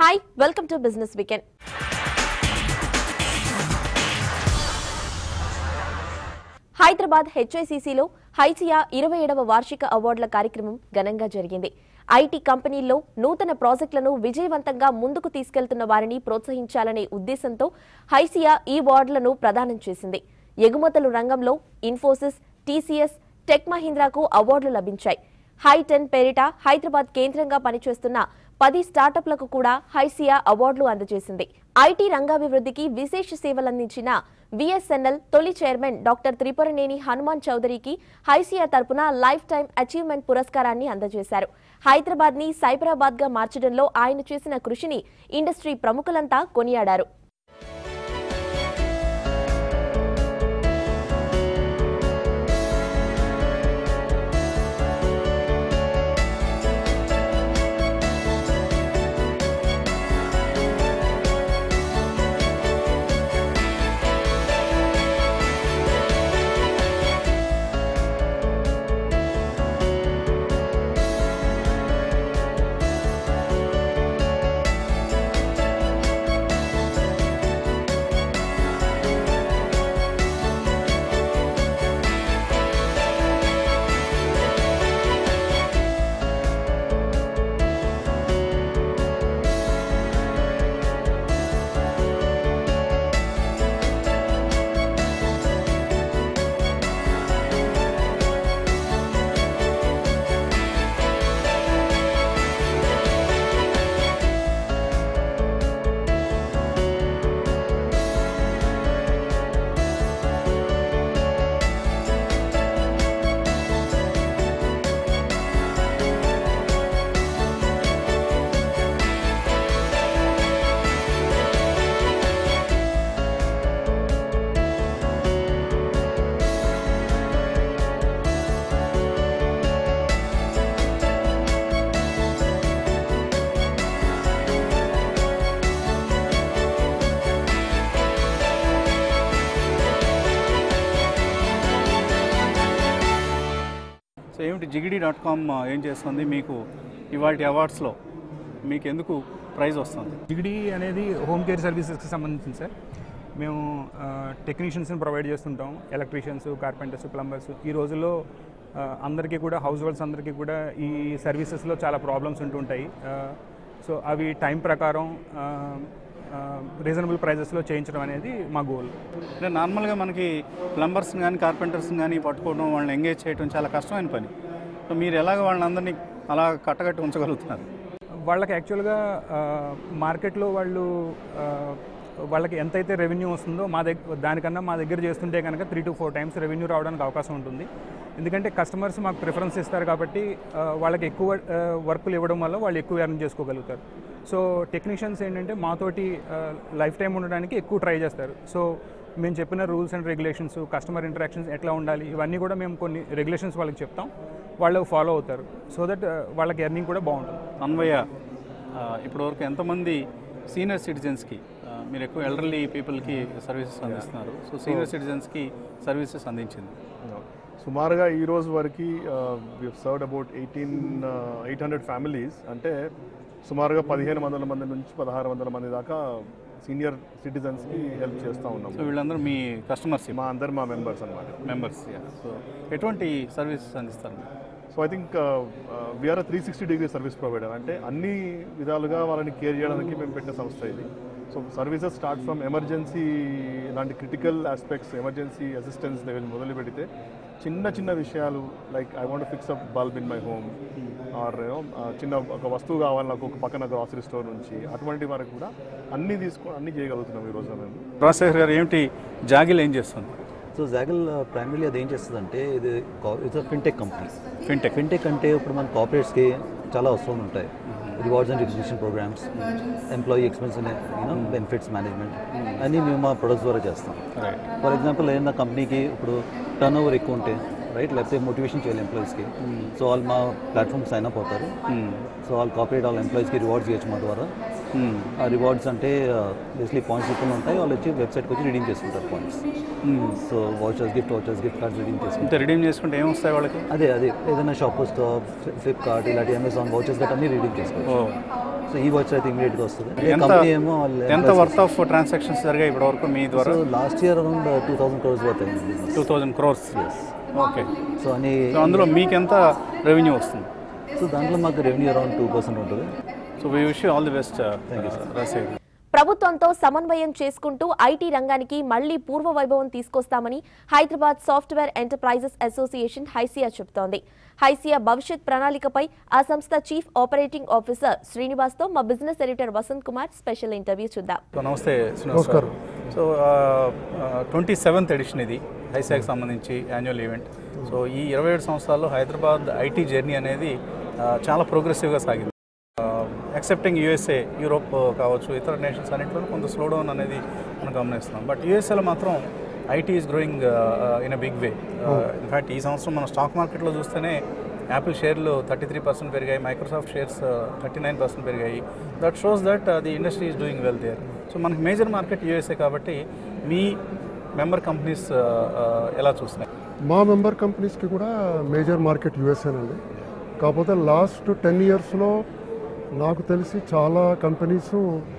Hi welcome to business weekend Hyderabad హెచ్ఐసిసిలో హైసియా ఇరవై ఏడవ వార్షిక అవార్డుల కార్యక్రమం ఘనంగా జరిగింది ఐటీ కంపెనీల్లో నూతన ప్రాజెక్టులను విజయవంతంగా ముందుకు తీసుకెళ్తున్న వారిని ప్రోత్సహించాలనే ఉద్దేశంతో హైసియా ఈ అవార్డులను ప్రదానం చేసింది ఎగుమతుల రంగంలో ఇన్ఫోసిస్ టీసీఎస్ టెక్ మహీంద్రాకు అవార్డులు లభించాయి హైటెన్ పేరిట హైదరాబాద్ కేంద్రంగా పనిచేస్తున్న పది స్టార్టప్లకు కూడా హైసియా అవార్డులు అందజేసింది ఐటీ రంగాభివృద్ధికి విశేష సేవలందించిన విఎస్ఎన్ఎల్ తొలి చైర్మన్ డాక్టర్ త్రిపురనేని హనుమాన్ చౌదరికి హైసియా తరపున లైఫ్ టైం అచీవ్మెంట్ పురస్కారాన్ని అందజేశారు హైదరాబాద్ ని సైబరాబాద్ గా మార్చడంలో ఆయన చేసిన కృషిని ఇండస్ట్రీ ప్రముఖులంతా కొనియాడారు సో ఏమిటి జిగిడి డాట్ కామ్ ఏం చేస్తుంది మీకు ఇవాళ అవార్డ్స్లో మీకు ఎందుకు ప్రైజ్ వస్తుంది జిగిడి అనేది హోమ్ కేర్ సర్వీసెస్కి సంబంధించింది సార్ మేము టెక్నీషియన్స్ని ప్రొవైడ్ చేస్తుంటాం ఎలక్ట్రీషియన్స్ కార్పెంటర్స్ ప్లంబర్స్ ఈ రోజుల్లో ఆ, అందరికీ కూడా హౌస్ హోల్డ్స్ అందరికీ కూడా ఈ సర్వీసెస్లో చాలా ప్రాబ్లమ్స్ ఉంటుంటాయి సో అవి టైం ప్రకారం రీజనబుల్ ప్రైజెస్లో చేయించడం అనేది మా గోల్ అంటే నార్మల్గా మనకి ప్లంబర్స్ని కానీ కార్పెంటర్స్ని కానీ పట్టుకోవడం వాళ్ళని ఎంగేజ్ చేయడం చాలా కష్టమైన పని సో మీరు ఎలాగ వాళ్ళందరినీ అలా కట్టగట్టి ఉంచగలుగుతున్నారు వాళ్ళకి యాక్చువల్గా మార్కెట్లో వాళ్ళు ఆ, వాళ్ళకి ఎంతైతే రెవెన్యూ వస్తుందో మా దగ్గర దానికన్నా మా దగ్గర చేస్తుంటే కనుక three to four times revenue రావడానికి అవకాశం ఉంటుంది ఎందుకంటే కస్టమర్స్ మాకు ప్రిఫరెన్స్ ఇస్తారు కాబట్టి ఆ, వాళ్ళకి ఎక్కువ వర్కులు ఇవ్వడం వల్ల వాళ్ళు ఎక్కువ ఎర్న్ చేసుకోగలుగుతారు సో టెక్నీషియన్స్ ఏంటంటే మాతోటి లైఫ్ టైం ఉండడానికి ఎక్కువ ట్రై చేస్తారు సో మేము చెప్పిన rules and regulations customer interactions ఎట్లా ఉండాలి ఇవన్నీ కూడా మేము కొన్ని రెగ్యులేషన్స్ వాళ్ళకి చెప్తాం వాళ్ళు ఫాలో అవుతారు సో దట్ వాళ్ళకి ఎర్నింగ్ కూడా బాగుంటుంది అన్వయ ఆ, ఇప్పటివరకు ఎంతమంది సీనియర్ సిటిజన్స్కి ఆ, మీరు ఎక్కువ ఎల్డర్లీ పీపుల్కి సర్వీసెస్ అందిస్తున్నారు సో సీనియర్ సిటిజన్స్కి సర్వీసెస్ అందించింది సుమారుగా ఈ రోజు వరకు served about eighteen eight hundred families అంటే సుమారుగా పదిహేను వందల మంది నుంచి పదహారు వందల మంది దాకా సీనియర్ సిటిజన్స్కి హెల్ప్ చేస్తూ ఉన్నాం సో వీళ్ళందరూ మీ కస్టమర్స్ మా అందరు మా మెంబర్స్ అనమాట మెంబర్స్ సో ఎటువంటి సర్వీసెస్ అందిస్తారు మీరు? So I think we're three sixty degree service provider అంటే అన్ని విధాలుగా వాళ్ళని కేర్ చేయడానికి మేము పెట్టిన సంస్థ ఇది so services start from emergency లాంటి critical aspects emergency assistance level మొదలు పెడితే చిన్న చిన్న విషయాలు like I want fix up bulb in my home or చిన్న ఒక వస్తువు కావాలి నాకు ఒక పక్కన గ్రాసరీ స్టోర్ నుంచి అటువంటి వరకు కూడా అన్నీ తీసుకొని అన్నీ చేయగలుగుతున్నాం ఈ రోజున మేము రాజశేఖర్ గారు ఏమిటి జాగిల్ ఏం చేస్తుంది సో జాగల్ ప్రైమరీలీ అది ఏం చేస్తుందంటే ఇది it's fintech company fintech fintech అంటే ఇప్పుడు మన కార్పొరేట్స్కి చాలా అవసరం ఉంటాయి rewards and recognition programmes employee expense you know benefits management అన్నీ మేము మా ప్రొడక్ట్స్ ద్వారా చేస్తాం రైట్ ఫర్ ఎగ్జాంపుల్ ఏదైనా కంపెనీకి ఇప్పుడు టర్న్ ఓవర్ ఎక్కువ ఉంటే రైట్ లేకపోతే మోటివేషన్ చేయాలి ఎంప్లాయీస్కి సో వాళ్ళు మా ప్లాట్ఫామ్ సైన్ అప్ అవుతారు సో వాళ్ళు కార్పొరేట్ వాళ్ళ ఎంప్లాయీస్కి రివార్డ్స్ చేయొచ్చు మా ద్వారా ఆ రివార్డ్స్ అంటే బేసిక్లీ పాయింట్స్ ఇప్పుడు ఉంటాయి వాళ్ళు వచ్చి వెబ్సైట్కి వచ్చి రిడీమ్ చేసుకుంటారు points so vouchers gift vouchers gift cards redeem చేసుకుంటారు ఇంత రిడీమ్ చేసుకుంటే ఏం వస్తాయి వాళ్ళకి అదే అదే ఏదైనా షాపర్స్ ఫ్లిప్కార్ట్ ఇలాంటి అమెజాన్ వాచర్స్ గట్ అన్ని రిడీమ్ చేసుకోవచ్చు ఓ సో ఈ వాచ్ అయితే ఇమీడియట్గా వస్తుంది ఎంత కంపెనీ ఏమో వాళ్ళు ఎంత వర్త్ ఆఫ్ ట్రాన్సాక్షన్స్ జరిగాయి ఇప్పటివరకు మీ ద్వారా so last year around two thousand crores worth అయింది two thousand crores okay so అని సో అందులో మీకు ఎంత రెవెన్యూ వస్తుంది సో దాంట్లో మాకు రెవెన్యూ అరౌండ్ టూ పర్సెంట్ ఉంటుంది so we wish all the best Rasheed ప్రభుత్వంతో సమన్వయం చేసుకుంటూ ఐటీ రంగానికి మళ్లీ పూర్వ వైభవం తీసుకొస్తామని Hyderabad software enterprises association HYSEA చెబుతోంది హైసియా భవిష్యత్ ప్రణాళికపై ఆ సంస్థ చీఫ్ ఆపరేటింగ్ ఆఫీసర్ శ్రీనివాస్తో మా business editor Vasanth Kumar special interview చూద్దాం సో నమస్తే నమస్కారం సో ట్వంటీ సెవెంత్ ఎడిషన్ ఇది హైసాక్ సంబంధించి యాన్యువల్ ఈవెంట్ సో ఈ ఇరవై ఏడు సంవత్సరాల్లో హైదరాబాద్ ఐటీ జర్నీ అనేది ఆ, చాలా ప్రోగ్రెసివ్గా సాగింది ఎక్సెప్టింగ్ యూఎస్ఏ యూరోప్ కావచ్చు ఇతర నేషన్స్ అన్నింటిలో కొంత స్లో డౌన్ అనేది మనం గమనిస్తున్నాం బట్ యూఎస్ఏలో మాత్రం IT is growing in a big way in fact ఈ సంవత్సరం మన స్టాక్ మార్కెట్లో చూస్తేనే యాపిల్ షేర్లు థర్టీ త్రీ పర్సెంట్ పెరిగాయి Microsoft shares thirty nine percent పెరిగాయి that shows that the industry is doing well there so మనకి మేజర్ మార్కెట్ యూఎస్ఏ కాబట్టి మీ మెంబర్ కంపెనీస్ ఎలా చూస్తున్నాయి మా మెంబర్ కంపెనీస్కి కూడా మేజర్ మార్కెట్ యూఎస్ఏనండి కాకపోతే లాస్ట్ టెన్ ఇయర్స్లో నాకు తెలిసి చాలా కంపెనీస్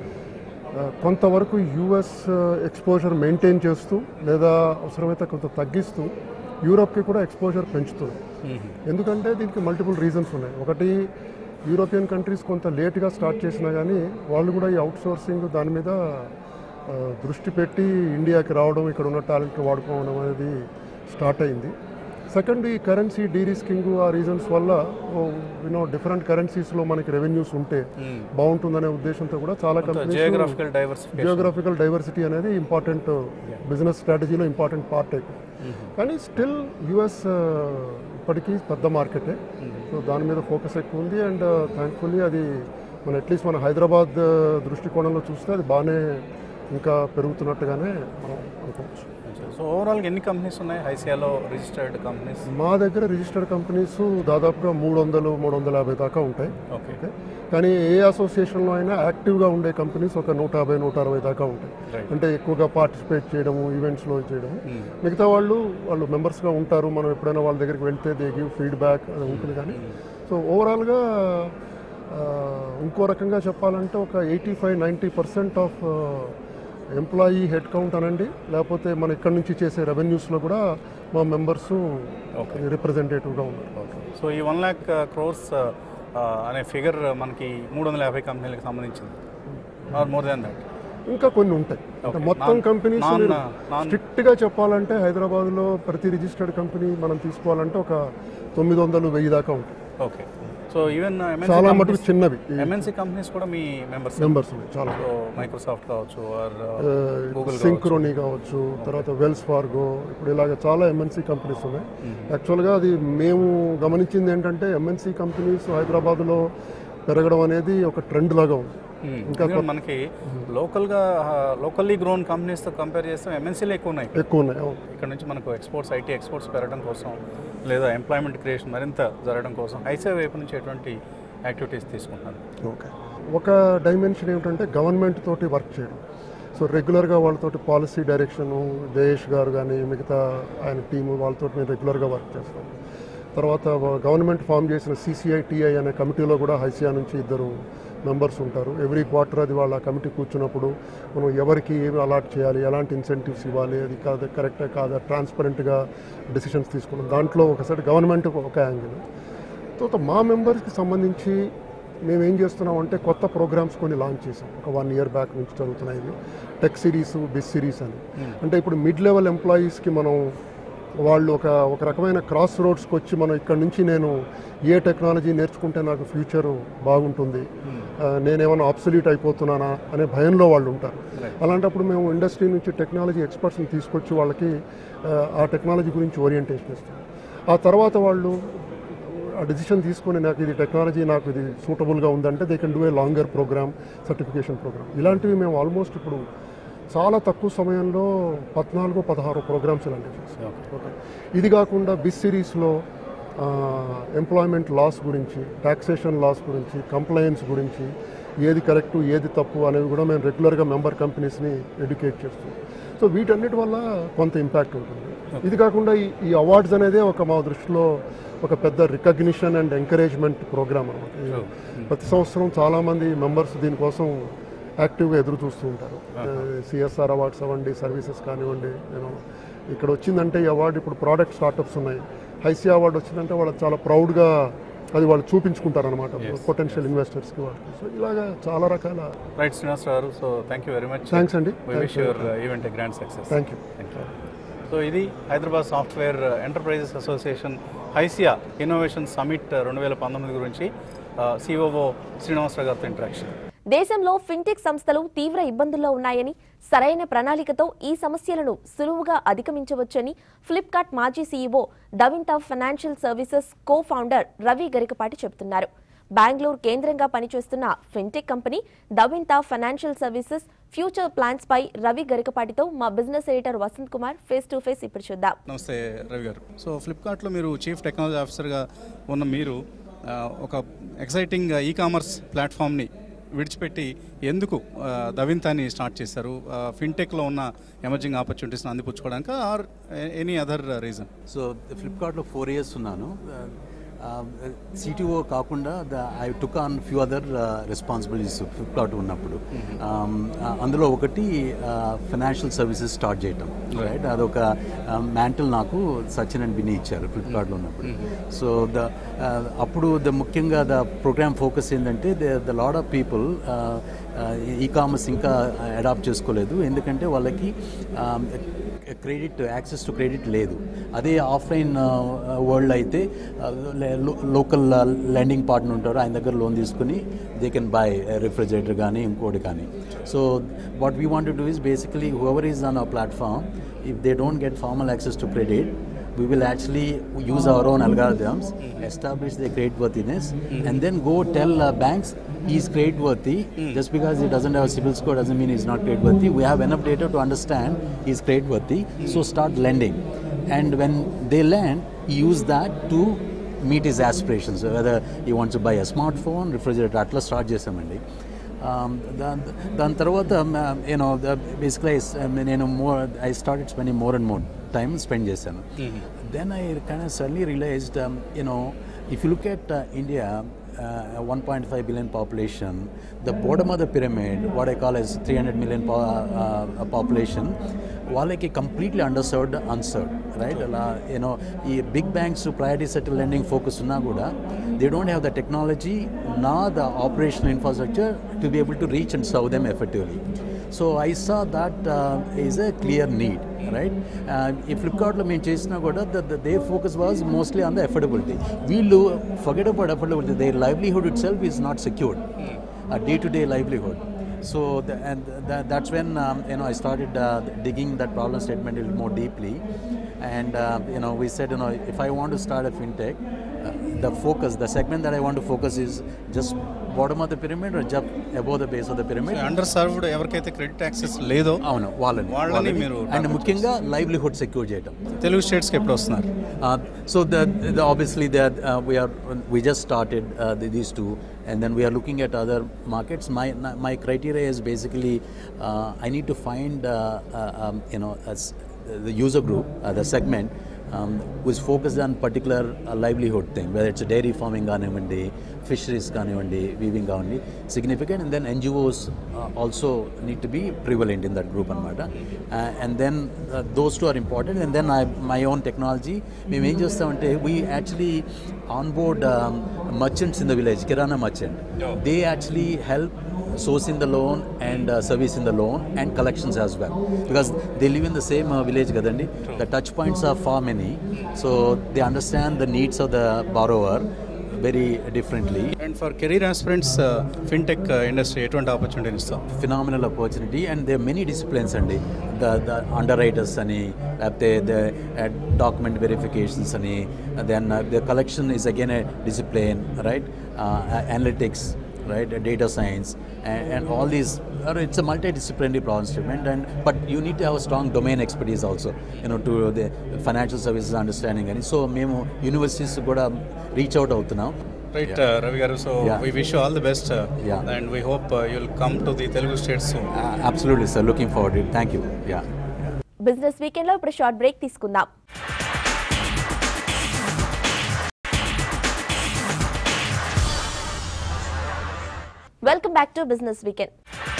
కొంతవరకు యూఎస్ ఎక్స్పోజర్ మెయింటైన్ చేస్తూ లేదా అవసరమైతే కొంత తగ్గిస్తూ యూరోప్కి కూడా ఎక్స్పోజర్ పెంచుతుంది ఎందుకంటే దీనికి మల్టిపుల్ రీజన్స్ ఉన్నాయి ఒకటి యూరోపియన్ కంట్రీస్ కొంత లేట్గా స్టార్ట్ చేసినా కానీ వాళ్ళు కూడా ఈ అవుట్ సోర్సింగ్ దాని మీద ఆ, దృష్టి పెట్టి ఇండియాకి రావడం ఇక్కడ ఉన్న టాలెంట్ వాడుకోవడం అనేది స్టార్ట్ అయింది సెకండ్ ఈ కరెన్సీ డీరిస్కింగ్ ఆ రీజన్స్ వల్ల యూనో డిఫరెంట్ కరెన్సీస్లో మనకి రెవెన్యూస్ ఉంటే బాగుంటుందనే ఉద్దేశంతో కూడా చాలా companies geographical diversification geographical diversity అనేది ఇంపార్టెంట్ బిజినెస్ స్ట్రాటజీలో ఇంపార్టెంట్ పార్ట్ అయిపోయింది కానీ స్టిల్ యుఎస్ ఇప్పటికీ పెద్ద మార్కెటే సో దాని మీద ఫోకస్ ఎక్కువ ఉంది అండ్ థ్యాంక్ఫుల్లీ అది మన అట్లీస్ట్ మన హైదరాబాద్ దృష్టికోణంలో చూస్తే అది బాగానే ఇంకా పెరుగుతున్నట్టుగానే మనం అనుకోవచ్చు సో ఓవరాల్గా ఎన్ని కంపెనీస్ ఉన్నాయి హైసియాలో రిజిస్టర్డ్ కంపెనీస్ మా దగ్గర రిజిస్టర్డ్ కంపెనీస్ దాదాపుగా మూడు వందలు మూడు వందల యాభై దాకా ఉంటాయి ఓకే ఓకే కానీ ఏ అసోసియేషన్లో అయినా యాక్టివ్గా ఉండే కంపెనీస్ ఒక నూట యాభై నూట అరవై దాకా ఉంటాయి Right. అంటే ఎక్కువగా పార్టిసిపేట్ చేయడము ఈవెంట్స్లో చేయడము మిగతా వాళ్ళు వాళ్ళు మెంబర్స్గా ఉంటారు మనం ఎప్పుడైనా వాళ్ళ దగ్గరికి వెళ్తే దే గివ్ ఫీడ్బ్యాక్ అది ఉంటుంది కానీ సో ఓవరాల్గా ఇంకో రకంగా చెప్పాలంటే ఒక eighty five ninety percent of employee headcount అనండి లేకపోతే మన ఇక్కడ నుంచి చేసే రెవెన్యూస్లో కూడా మా మెంబర్స్ రిప్రజెంటేటివ్గా ఉన్నారు సో ఈ వన్ ల్యాక్ క్రోర్స్ అనే ఫిగర్ మనకి మూడు వందల యాభై కంపెనీలకు సంబంధించింది ఆర్ మోర్ దాన్ దట్ ఇంకా కొన్ని ఉంటాయి అంటే మొత్తం Non- companies non- non- strict గా చెప్పాలంటే హైదరాబాద్లో ప్రతి రిజిస్టర్డ్ కంపెనీ మనం తీసుకోవాలంటే ఒక తొమ్మిది వందలు వెయ్యి దాకా ఉంటాయి ఓకే సో ఈవెన్ చాలా మటుకు చిన్నవి ఎంఎన్సీ కంపెనీస్ కూడా మీ మెంబర్స్ మెంబర్స్ ఉన్నాయి చాలా సో మైక్రోసాఫ్ట్ కావచ్చు ఆర్ గూగుల్ సింక్రోనీ కావచ్చు తర్వాత వెల్స్ ఫార్గో ఇప్పుడు ఇలాగ చాలా ఎంఎన్సీ కంపెనీస్ ఉన్నాయి యాక్చువల్గా అది మేము గమనించింది ఏంటంటే ఎంఎన్సీ కంపెనీస్ హైదరాబాద్లో పెరగడం అనేది ఒక ట్రెండ్ లాగా ఉంది ఇంకా ఇంకా మనకి లోకల్గా లోకల్లీ గ్రోన్ కంపెనీస్తో కంపేర్ చేస్తే ఎంఎన్సీలు ఎక్కువ ఉన్నాయి ఎక్కువ ఉన్నాయి అవును ఇక్కడ నుంచి మనకు ఎక్స్పోర్ట్స్ ఐటీ ఎక్స్పోర్ట్స్ పెరగడం కోసం లేదా ఎంప్లాయ్మెంట్ క్రియేషన్ మరింత జరగడం కోసం ఐసీఐ వైపు నుంచి ఎటువంటి యాక్టివిటీస్ తీసుకుంటున్నారు ఓకే ఒక డైమెన్షన్ ఏమిటంటే గవర్నమెంట్ తోటి వర్క్ చేయడం సో రెగ్యులర్గా వాళ్ళతోటి పాలసీ డైరెక్షను జయేష్ గారు కానీ మిగతా ఆయన టీము వాళ్ళతో మేము రెగ్యులర్గా వర్క్ చేస్తాం తర్వాత గవర్నమెంట్ ఫామ్ చేసిన సిసిఐ టీఐ అనే కమిటీలో కూడా హైసియా నుంచి ఇద్దరు మెంబర్స్ ఉంటారు ఎవ్రీ క్వార్టర్ అది వాళ్ళ కమిటీ కూర్చున్నప్పుడు మనం ఎవరికి ఏమి అలాట్ చేయాలి ఎలాంటి ఇన్సెంటివ్స్ ఇవ్వాలి అది కాదు కరెక్టే కాదా ట్రాన్స్పరెంట్గా డెసిషన్స్ తీసుకున్నాం దాంట్లో ఒకసారి గవర్నమెంట్ ఒక యాంగిల్ తర్వాత మా మెంబర్స్కి సంబంధించి మేము ఏం చేస్తున్నాం అంటే కొత్త ప్రోగ్రామ్స్ కొన్ని లాంచ్ చేసాం ఒక వన్ ఇయర్ బ్యాక్ నుంచి జరుగుతున్నాయి ఇవి టెక్ సిరీస్ బిస్ సిరీస్ అని అంటే ఇప్పుడు మిడ్ లెవెల్ ఎంప్లాయీస్కి మనం వాళ్ళు ఒక ఒక రకమైన క్రాస్ రోడ్స్కి వచ్చి మనం ఇక్కడ నుంచి నేను ఏ టెక్నాలజీ నేర్చుకుంటే నాకు ఫ్యూచర్ బాగుంటుంది ఆ, నేనేమైనా ఆబ్సల్యూట్ అయిపోతున్నానా అనే భయంలో వాళ్ళు ఉంటారు అలాంటప్పుడు మేము ఇండస్ట్రీ నుంచి టెక్నాలజీ ఎక్స్పర్ట్స్ని తీసుకొచ్చి వాళ్ళకి ఆ, ఆ టెక్నాలజీ గురించి ఓరియంటేషన్ ఇస్తాం ఆ తర్వాత వాళ్ళు ఆ డెసిషన్ తీసుకొని నాకు ఇది టెక్నాలజీ నాకు ఇది సూటబుల్గా ఉందంటే they can do a longer programme certification programme ఇలాంటివి మేము ఆల్మోస్ట్ ఇప్పుడు చాలా తక్కువ సమయంలో పద్నాలుగు పదహారు ప్రోగ్రామ్స్ ఇలాంటివి చేస్తాం ఓకే ఇది కాకుండా బిస్ సిరీస్లో ఎంప్లాయ్మెంట్ లాస్ గురించి టాక్సేషన్ లాస్ గురించి కంప్లయన్స్ గురించి ఏది కరెక్ట్ ఏది తప్పు అనేవి కూడా మేము రెగ్యులర్గా మెంబర్ కంపెనీస్ని ఎడ్యుకేట్ చేస్తాం సో వీటన్నిటి వల్ల కొంత ఇంపాక్ట్ ఉంటుంది ఇది కాకుండా ఈ ఈ అవార్డ్స్ అనేది ఒక మా దృష్టిలో ఒక పెద్ద రికగ్నిషన్ అండ్ ఎంకరేజ్మెంట్ ప్రోగ్రామ్ అనమాట ప్రతి సంవత్సరం చాలామంది మెంబర్స్ దీనికోసం యాక్టివ్గా ఎదురు చూస్తూ ఉంటారు సిఎస్ఆర్ అవార్డ్స్ అవ్వండి సర్వీసెస్ కానివ్వండి నేను ఇక్కడ వచ్చిందంటే ఈ అవార్డు ఇప్పుడు ప్రోడక్ట్ స్టార్టప్స్ ఉన్నాయి హైసీ అవార్డు వచ్చిందంటే వాళ్ళకి చాలా ప్రౌడ్గా అది వాళ్ళు చూపించుకుంటారనమాట పొటెన్షియల్ ఇన్వెస్టర్స్కి వాళ్ళకి సో ఇలాగా చాలా రకాల right Srinivas garu so thank you very much thanks అండి wish your event grand success thank you so ఇది Hyderabad software enterprises association HYSEA innovation summit రెండు వేల పంతొమ్మిది గురించి సిఓఓ శ్రీనివాసరావు గారితో ఇంటరాక్షన్ దేశంలో ఫిన్టెక్ సంస్థలు తీవ్ర ఇబ్బందుల్లో ఉన్నాయని సరైన ప్రణాళికతో ఈ సమస్యలను సులువుగా అధిగమించవచ్చని ఫ్లిప్కార్ట్ మాజీ CEO Davinta financial services co founder Ravi Garikapati చెబుతున్నారు బెంగళూరు కేంద్రంగా పనిచేస్తున్న fintech company Davinta financial services future plans పై రవి గరికపాటితో మా business editor Vasanth Kumar face to face ఇప్పుడు చూద్దాం నమస్తే రవి గారు సో ఫ్లిప్కార్ట్లో మీరు చీఫ్ టెక్నాలజీ ఆఫీసర్గా ఉన్న మీరు ఆ, ఒక ఎక్సైటింగ్ ఈ కామర్స్ ప్లాట్ఫామ్ని విడిచిపెట్టి ఎందుకు ఆ, దవింతాని స్టార్ట్ చేశారు ఆ, ఫిన్టెక్లో ఉన్న ఎమర్జింగ్ ఆపర్చునిటీస్ని అందిపుచ్చుకోవడానికి or any other reason so ఫ్లిప్కార్ట్లో ఫోర్ ఇయర్స్ ఉన్నాను సిటీఓ కాకుండా the I took on few other responsibilities Flipkart ఉన్నప్పుడు Um, uh, అందులో ఒకటి ఫైనాన్షియల్ సర్వీసెస్ స్టార్ట్ చేయటం రైట్ అదొక మ్యాంటిల్ నాకు సచిన్ అండ్ బిని ఇచ్చారు ఫ్లిప్కార్ట్లో ఉన్నప్పుడు సో ద అప్పుడు ద ముఖ్యంగా ద ప్రోగ్రామ్ ఫోకస్ ఏంటంటే the the lot of people e commerce ఇంకా అడాప్ట్ చేసుకోలేదు ఎందుకంటే వాళ్ళకి క్రెడిట్ యాక్సెస్ టు క్రెడిట్ లేదు అదే ఆఫ్లైన్ వరల్డ్ అయితే లోకల్ లెండింగ్ పార్ట్నర్ ఉంటారు ఆయన దగ్గర లోన్ తీసుకుని దే కెన్ బై రిఫ్రిజిరేటర్ కానీ ఇంకోటి కానీ so what we want do is basically whoever is on our platform if they don't get formal access to credit we will actually use our own algorithms, establish the creditworthiness, and then go tell uh, banks he's creditworthy. Just because he doesn't have a civil score doesn't mean he's not creditworthy. We have enough data to understand he's creditworthy, so start lending. And when they lend, use that to meet his aspirations. Whether he wants to buy a smartphone, refrigerator, అట్లా start చేసామండి దాని దాని తర్వాత you know basically నేను more I started spending more and more time spend చేశాను then I kind surely realized you know if you look at India uh, 1.5 billion population, the bottom of the pyramid, what I call as 300 million po- uh, uh, population, వాళ్ళకి completely underserved unserved right అలా you know ఈ big banks priority sector lending focus ఉన్నా కూడా they don't have the technology నా the operational infrastructure to be able to reach and serve them effectively so I saw that is a clear need right ఈ ఫ్లిప్కార్ట్లో మేము చేసినా కూడా they focus was mostly on the affordability వీళ్ళు forget about affordability they livelihood itself is not secured day to day livelihood so the, and th- that's when um, you know I started uh, digging that problem statement a little more deeply, and uh, you know we said you know if I want to start a fintech, uh, the focus, the segment that I want to focus is just bottom of the pyramid or just above the base of the pyramid. Underserved ఎవరికైతే credit access లేదో అవును వాళ్ళని వాళ్ళని వాళ్ళని. మీరు and target ముఖ్యంగా livelihood secure చేయటం తెలుగు స్టేట్స్కి ఎప్పుడు వస్తున్నారు Uh, so the, the obviously that uh, we are we just started uh, the, these two, and then we are looking at other markets. My my criteria is basically uh, I need to find uh, uh, um, you know as the user group, uh, the segment. Um, who is focused on particular uh, livelihood thing, whether it's a dairy farming కానివ్వండి fisheries కానివ్వండి weaving కానివ్వండి significant and then NGOs uh, also need to be prevalent in that group అనమాట and then uh, those two are important and then I, my own technology మేము ఏం చేస్తామంటే we actually onboard um, merchants in the village kirana merchant they actually help sourcing the loan and uh, servicing the loan and collections as well because they live in the same uh, village kadandi the touch points are far many so they understand the needs of the borrower very differently and for career aspirants fintech industry ఎటువంటి ఆపర్చునిటీని ఇస్తాం phenomenal opportunity and there are many disciplines అండి the the underwriters అని లేకపోతే the uh, document verifications అని then uh, the collection is again a discipline right uh, analytics right data science and, and all these uh, it's a multidisciplinary problem statement and but you need to have a strong domain expertise also you know to the financial services understanding అని so మేము universities కూడా reach out అవుతున్నాం Right, Yeah. uh, Ravi Garu. So Yeah. we wish you all the best, uh, Yeah. and we hope uh, you'll come to the Telugu states soon. Uh, absolutely, sir. Looking forward to it. Thank you. Yeah. Business weekend లో ఇప్పుడు short break తీసుకుందాం welcome back to business weekend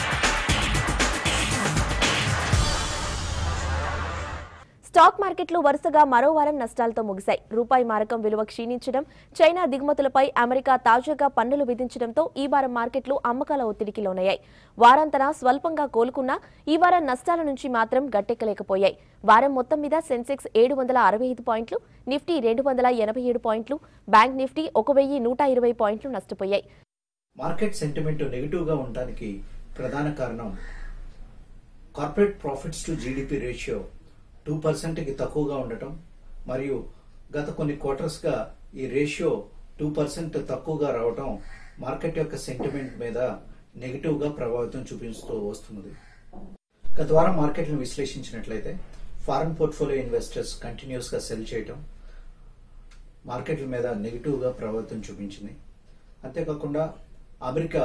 stock మార్కెట్లు వరుసగా మరో వారం నష్టాలతో ముగిశాయి రూపాయి మారకం విలువ క్షీణించడం చైనా దిగుమతులపై అమెరికా తాజాగా పన్నులు విధించడంతో ఈ వారం మార్కెట్లు అమ్మకాల ఒత్తిడికి లోనయ్యాయి వారాంతన స్వల్పంగా కోలుకున్నా ఈ వారం నష్టాల నుంచి మాత్రం గట్టెక్కలేకపోయాయి వారం మొత్తం మీద సెన్సెక్స్ ఏడు వందల అరవై ఐదు పాయింట్లు నిఫ్టీ రెండు వందల ఎనభై ఏడు పాయింట్లు బ్యాంక్ నిఫ్టీ ఒక వెయ్యి నూట ఇరవై పాయింట్లు నష్టపోయాయి మార్కెట్ సెంటిమెంట్ నెగిటివ్గా ఉండడానికి ప్రధాన కారణం corporate profits to GDP ratio two పర్సెంట్కి తక్కువగా ఉండటం మరియు గత కొన్ని క్వార్టర్స్గా ఈ రేషియో టూ పర్సెంట్ తక్కువగా రావటం మార్కెట్ యొక్క సెంటిమెంట్ మీద నెగిటివ్గా ప్రభావితం చూపిస్తూ వస్తున్నది గత వారం మార్కెట్లను విశ్లేషించినట్లయితే ఫారెన్ పోర్ట్ఫోలియో ఇన్వెస్టర్స్ కంటిన్యూస్గా సెల్ చేయటం మార్కెట్ల మీద నెగిటివ్గా ప్రభావితం చూపించింది అంతేకాకుండా అమెరికా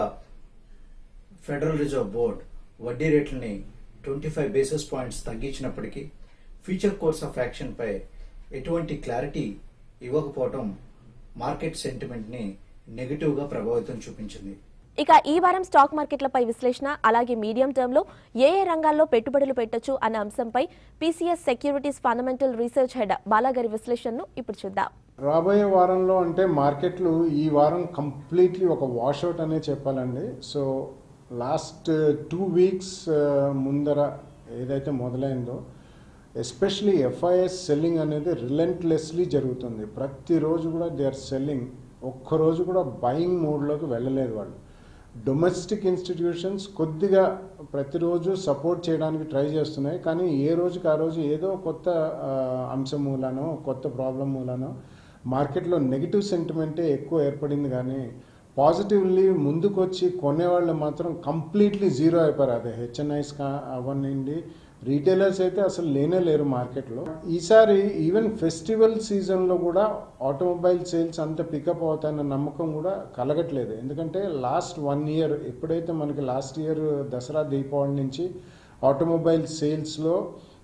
ఫెడరల్ రిజర్వ్ బోర్డ్ వడ్డీ రేట్లని ట్వంటీ ఫైవ్ బేసిస్ పాయింట్స్ తగ్గించినప్పటికీ ఫ్యూచర్ కోర్స్ ఆఫ్ యాక్షన్పై ఎటువంటి క్లారిటీ ఇవ్వకపోవటం మార్కెట్ సెంటిమెంట్ని నెగిటివ్గా ప్రభావితం చూపించింది ఇక ఈ వారం స్టాక్ మార్కెట్లపై విశ్లేషణ అలాగే మీడియం టర్మ్ లో ఏ ఏ రంగాల్లో పెట్టుబడులు పెట్టొచ్చు అన్న అంశంపై PCS securities fundamental research head బాలాగారి విశ్లేషణను ఇప్పుడు చూద్దాం రాబోయే వారంలో అంటే మార్కెట్లు ఈ వారం కంప్లీట్లీ ఒక వాషౌట్ అనే చెప్పాలండి సో లాస్ట్ టూ వీక్స్ ముందర ఏదైతే మొదలైందో ఎస్పెషలీ ఎఫ్ఐఎస్ సెల్లింగ్ అనేది రిలెంట్లెస్లీ జరుగుతుంది ప్రతిరోజు కూడా దే ఆర్ సెల్లింగ్ ఒక్కరోజు కూడా బయింగ్ మోడ్లోకి వెళ్ళలేదు వాళ్ళు డొమెస్టిక్ ఇన్స్టిట్యూషన్స్ కొద్దిగా ప్రతిరోజు సపోర్ట్ చేయడానికి ట్రై చేస్తున్నాయి కానీ ఏ రోజుకి ఆ రోజు ఏదో కొత్త ఆ, అంశం మూలానో కొత్త ప్రాబ్లం మూలానో మార్కెట్లో నెగిటివ్ సెంటిమెంటే ఎక్కువ ఏర్పడింది కానీ పాజిటివ్లీ ముందుకొచ్చి కొనేవాళ్ళు మాత్రం కంప్లీట్లీ జీరో అయిపోయారు అదే హెచ్ఎన్ఐస్ కా అవనండి రీటైలర్స్ అయితే అసలు లేనే లేరు మార్కెట్లో ఈసారి ఈవెన్ ఫెస్టివల్ సీజన్లో కూడా ఆటోమొబైల్ సేల్స్ అంత పికప్ అవుతాయన్న నమ్మకం కూడా కలగట్లేదు ఎందుకంటే లాస్ట్ వన్ ఇయర్ ఎప్పుడైతే మనకి లాస్ట్ ఇయర్ దసరా దీపావళి నుంచి ఆటోమొబైల్ సేల్స్లో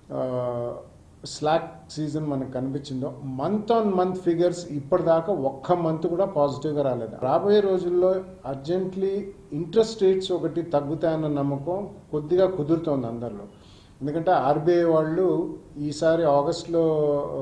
స్లాక్ సీజన్ మనకు కనిపించిందో మంత్ ఆన్ మంత్ ఫిగర్స్ ఇప్పటిదాకా ఒక్క మంత్ కూడా పాజిటివ్గా రాలేదు రాబోయే రోజుల్లో అర్జెంట్లీ ఇంట్రెస్ట్ రేట్స్ ఒకటి తగ్గుతాయన్న నమ్మకం కొద్దిగా కుదురుతోంది అందరిలో ఎందుకంటే ఆర్బీఐ వాళ్ళు ఈసారి ఆగస్ట్లో ఆ,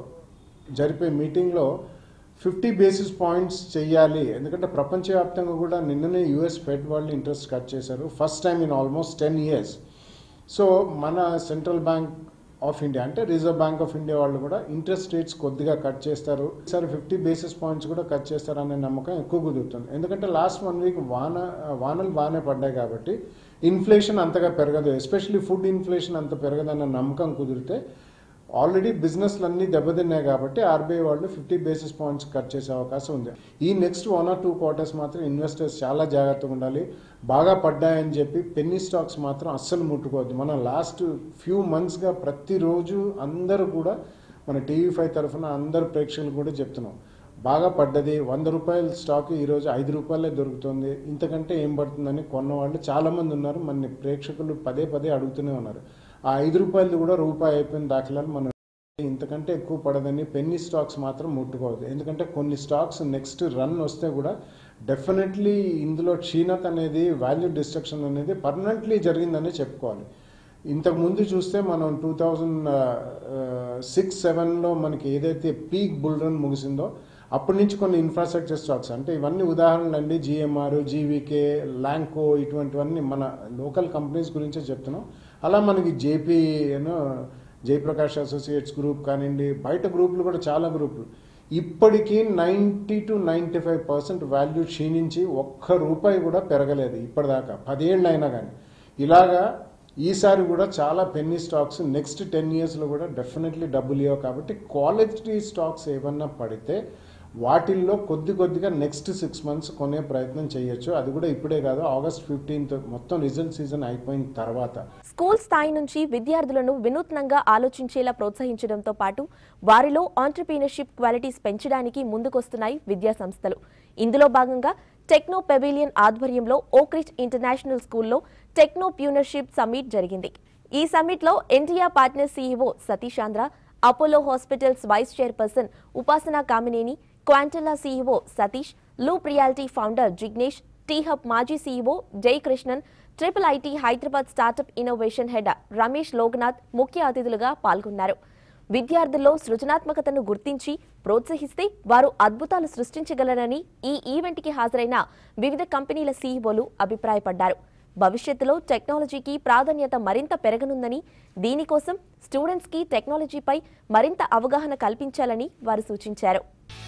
జరిపే మీటింగ్లో ఫిఫ్టీ బేసిస్ పాయింట్స్ చెయ్యాలి ఎందుకంటే ప్రపంచవ్యాప్తంగా కూడా నిన్ననే యూఎస్ ఫెడ్ వాళ్ళు ఇంట్రెస్ట్ కట్ చేశారు first time in almost ten years so మన సెంట్రల్ బ్యాంక్ ఆఫ్ ఇండియా అంటే రిజర్వ్ బ్యాంక్ ఆఫ్ ఇండియా వాళ్ళు కూడా ఇంట్రెస్ట్ రేట్స్ కొద్దిగా కట్ చేస్తారు ఈసారి ఫిఫ్టీ బేసిస్ పాయింట్స్ కూడా కట్ చేస్తారనే నమ్మకం ఎక్కువ కుదురుతుంది ఎందుకంటే లాస్ట్ వన్ వీక్ వాన వానలు బాగానే పడ్డాయి కాబట్టి ఇన్ఫ్లేషన్ అంతగా పెరగదు ఎస్పెషల్లీ ఫుడ్ ఇన్ఫ్లేషన్ అంత పెరగదన్న నమ్మకం కుదిరితే ఆల్రెడీ బిజినెస్లు అన్నీ దెబ్బతిన్నాయి కాబట్టి ఆర్బీఐ వాళ్ళు ఫిఫ్టీ బేసిస్ పాయింట్స్ కట్ చేసే అవకాశం ఉంది ఈ next one or two quarters మాత్రం ఇన్వెస్టర్స్ చాలా జాగ్రత్తగా ఉండాలి బాగా పడ్డాయని చెప్పి పెన్నీ స్టాక్స్ మాత్రం అస్సలు ముట్టుకోవద్దు మనం లాస్ట్ ఫ్యూ మంత్స్గా ప్రతిరోజు అందరూ కూడా మన టీవీ ఫైవ్ తరఫున అందరు ప్రేక్షకులు కూడా చెప్తున్నాం బాగా పడ్డది వంద రూపాయల స్టాక్ ఈరోజు ఐదు రూపాయలే దొరుకుతుంది ఇంతకంటే ఏం పడుతుందని కొన్న వాళ్ళు చాలామంది ఉన్నారు మన ప్రేక్షకులు పదే పదే అడుగుతూనే ఉన్నారు ఆ ఐదు రూపాయలది కూడా రూపాయి అయిపోయిన దాఖలాలు మనం ఇంతకంటే ఎక్కువ పడదని పెన్నీ స్టాక్స్ మాత్రం ముట్టుకోవద్దు ఎందుకంటే కొన్ని స్టాక్స్ నెక్స్ట్ రన్ వస్తే కూడా డెఫినెట్లీ ఇందులో క్షీణత అనేది వాల్యూ డిస్ట్రక్షన్ అనేది పర్మనెంట్లీ జరిగిందని చెప్పుకోవాలి ఇంతకు ముందు చూస్తే మనం టూ థౌజండ్ సిక్స్ సెవెన్లో మనకి ఏదైతే పీక్ బుల్ రన్ ముగిసిందో అప్పటి నుంచి కొన్ని ఇన్ఫ్రాస్ట్రక్చర్ స్టాక్స్ అంటే ఇవన్నీ ఉదాహరణలు అండి జిఎంఆర్ జీవీకే ల్యాంకో ఇటువంటివన్నీ మన లోకల్ కంపెనీస్ గురించే చెప్తున్నాం అలా మనకి JP you know Jayaprakash associates group కానివ్వండి బయట గ్రూపులు కూడా చాలా గ్రూపులు ఇప్పటికీ ninety to ninety five percent value క్షీణించి ఒక్క రూపాయి కూడా పెరగలేదు ఇప్పటిదాకా పదేళ్ళు అయినా కానీ ఇలాగా ఈసారి కూడా చాలా పెన్నీ స్టాక్స్ నెక్స్ట్ టెన్ ఇయర్స్లో కూడా డెఫినెట్లీ డబ్బులు ఇవ్వవు కాబట్టి క్వాలిటీ స్టాక్స్ ఏమన్నా పడితే వాటిల్లో కొద్ది కొద్దిగా నెక్స్ట్ సిక్స్ మంత్స్ కొనే ప్రయత్నం చేయొచ్చు అది కూడా ఇప్పుడే కాదు ఆగస్ట్ ఫిఫ్టీన్త్ మొత్తం రిజల్ట్ సీజన్ అయిపోయిన తర్వాత స్కూల్ స్థాయి నుంచి విద్యార్థులను వినూత్నంగా ఆలోచించేలా ప్రోత్సహించడంతో పాటు వారిలో ఆంటర్ప్రీనర్షిప్ క్వాలిటీస్ పెంచడానికి ముందుకొస్తున్నాయి విద్యా సంస్థలు ఇందులో భాగంగా టెక్నో పెవిలియన్ ఆధ్వర్యంలో ఓక్రిచ్ ఇంటర్నేషనల్ స్కూల్లో టెక్నో ప్యూనర్షిప్ సమ్మిట్ జరిగింది ఈ సమ్మిట్లో NTR partner CEO Satish Andhra Apollo hospitals vice chairperson Upasana Kamineni Quantela CEO Satish loop reality founder Jignesh T hub మాజీ CEO Jayakrishnan triple IT Hyderabad startup innovation head Ramesh Loknath ముఖ్య అతిథులుగా పాల్గొన్నారు విద్యార్థుల్లో సృజనాత్మకతను గుర్తించి ప్రోత్సహిస్తే వారు అద్భుతాలు సృష్టించగలరని ఈ ఈవెంట్కి హాజరైన వివిధ కంపెనీల సీఈఓలు అభిప్రాయపడ్డారు భవిష్యత్తులో టెక్నాలజీకి ప్రాధాన్యత మరింత పెరగనుందని దీనికోసం స్టూడెంట్స్కి టెక్నాలజీపై మరింత అవగాహన కల్పించాలని వారు సూచించారు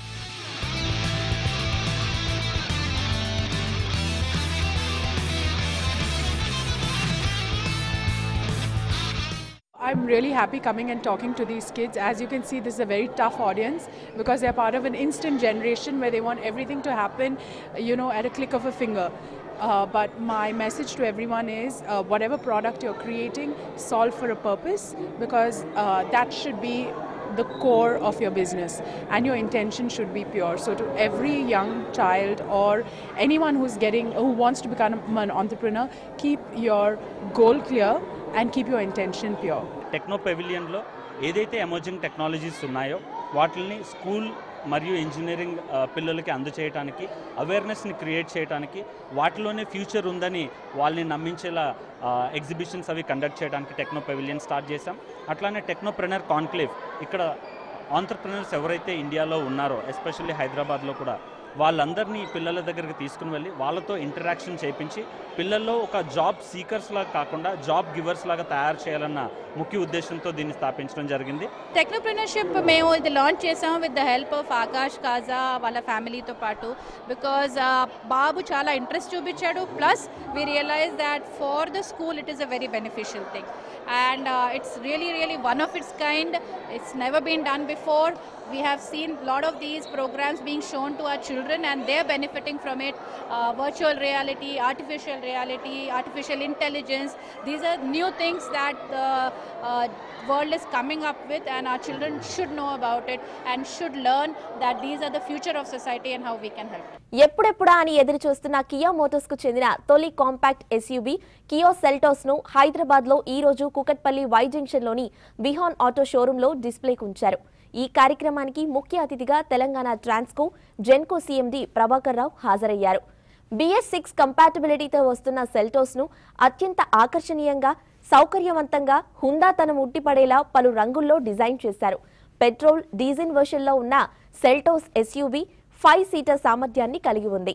I'm really happy coming and talking to these kids. As you can see, this is a very tough audience because they're part of an instant generation where they want everything to happen, you know, at a click of a finger. Uh, but my message to everyone is uh, whatever product you're creating, solve for a purpose because uh, that should be the core of your business and your intention should be pure. So, to every young child or anyone who's getting, who wants to become an entrepreneur, keep your goal clear and keep your intention pure. Techno పెవిలియన్లో ఏదైతే emerging technologies ఉన్నాయో వాటిని school మరియు engineering ఆ, పిల్లలకి అందచేయడానికి అవేర్నెస్ని create చేయడానికి వాటిలోనే future ఉందని వాళ్ళని నమ్మించేలా ఎగ్జిబిషన్స్ అవి కండక్ట్ చేయడానికి టెక్నో పెవిలియన్ స్టార్ట్ చేశాం అట్లానే టెక్నోప్రెనర్ కాన్క్లేవ్ ఇక్కడ ఆంటర్ప్రినర్స్ ఎవరైతే ఇండియాలో ఉన్నారో ఎస్పెషల్లీ హైదరాబాద్లో కూడా వాళ్ళందరినీ పిల్లల దగ్గరికి తీసుకుని వెళ్ళి వాళ్ళతో ఇంటరాక్షన్ చేయించి పిల్లల్లో ఒక జాబ్ సీకర్స్ లాగా కాకుండా జాబ్ గివర్స్ లాగా తయారు చేయాలన్న ముఖ్య ఉద్దేశంతో దీన్ని స్థాపించడం జరిగింది టెక్నోప్రెనర్షిప్ మేము ఇది లాంచ్ చేసాం with the help of Akash Kaja వాళ్ళ ఫ్యామిలీతో పాటు బికాజ్ బాబు చాలా ఇంట్రెస్ట్ చూపించాడు plus we realize that for the school it is a very beneficial thing and it's really really one of its kind it's never been done before we have seen a lot of these programs being shown to our children and they're benefiting from it uh, virtual reality artificial reality artificial intelligence these are new things that the uh, world is coming up with and our children should know about it and should learn that these are the future of society and how we can help ఎప్పుడెప్పుడా అని ఎదురు చూస్తున్న Kia Motors కు చెందిన తొలి compact ఎస్యూబీ కియో Seltos ను హైదరాబాద్ లో ఈ రోజు కుకట్పల్లి వై జంక్షన్ లోని విహాన్ ఆటో షోరూమ్ లో డిస్ప్లేకు ఉంచారు ఈ కార్యక్రమానికి ముఖ్య అతిథిగా తెలంగాణ ట్రాన్స్కో జెన్కో సీఎండీ ప్రభాకర్ రావు హాజరయ్యారు బిఎస్ సిక్స్ కంపాటబిలిటీతో వస్తున్న సెల్టోస్ ను అత్యంత ఆకర్షణీయంగా సౌకర్యవంతంగా హుందాతనం ఉట్టిపడేలా పలు రంగుల్లో డిజైన్ చేశారు పెట్రోల్ డీజిల్ వెర్షన్లో ఉన్న సెల్టోస్ ఎస్యూవీ ఫైవ్ సీటర్ సామర్థ్యాన్ని కలిగి ఉంది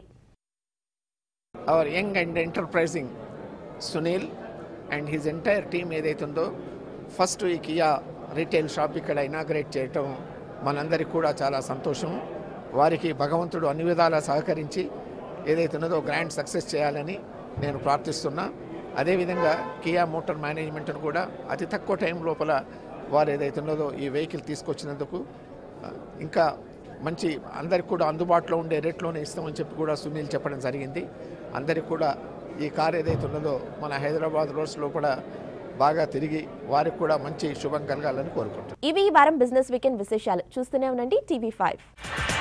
our young and enterprising Sunil and his entire team ఏదైతుందో ఫస్ట్ ఈ కియా రీటైల్ షాప్ ఇక్కడ ఇనాగ్రేట్ చేయటం మనందరికి కూడా చాలా సంతోషం వారికి భగవంతుడు అన్ని విధాలా సహకరించి ఏదైతున్నదో గ్రాండ్ సక్సెస్ చేయాలని నేను ప్రార్థిస్తున్నా అదేవిధంగా కియా మోటార్ మేనేజ్మెంట్ను కూడా అతి తక్కువ టైం లోపల వారు ఏదైతున్నదో ఈ వెహికల్ తీసుకొచ్చినందుకు ఆ, ఇంకా మంచి అందరికి కూడా అందుబాటులో ఉండే రేట్లోనే ఇస్తామని చెప్పి కూడా సునీల్ చెప్పడం జరిగింది అందరికి కూడా ఈ కార్ ఏదైతే ఉన్నదో మన హైదరాబాద్ రోడ్స్ లోపల బాగా తిరిగి వారికి కూడా మంచి శుభం కలగాలని కోరుకుంటున్నాను ఇవి ఈ వారం బిజినెస్ వీకెండ్ విశేషాలు చూస్తూనే ఉండండి టీవీ ఫైవ్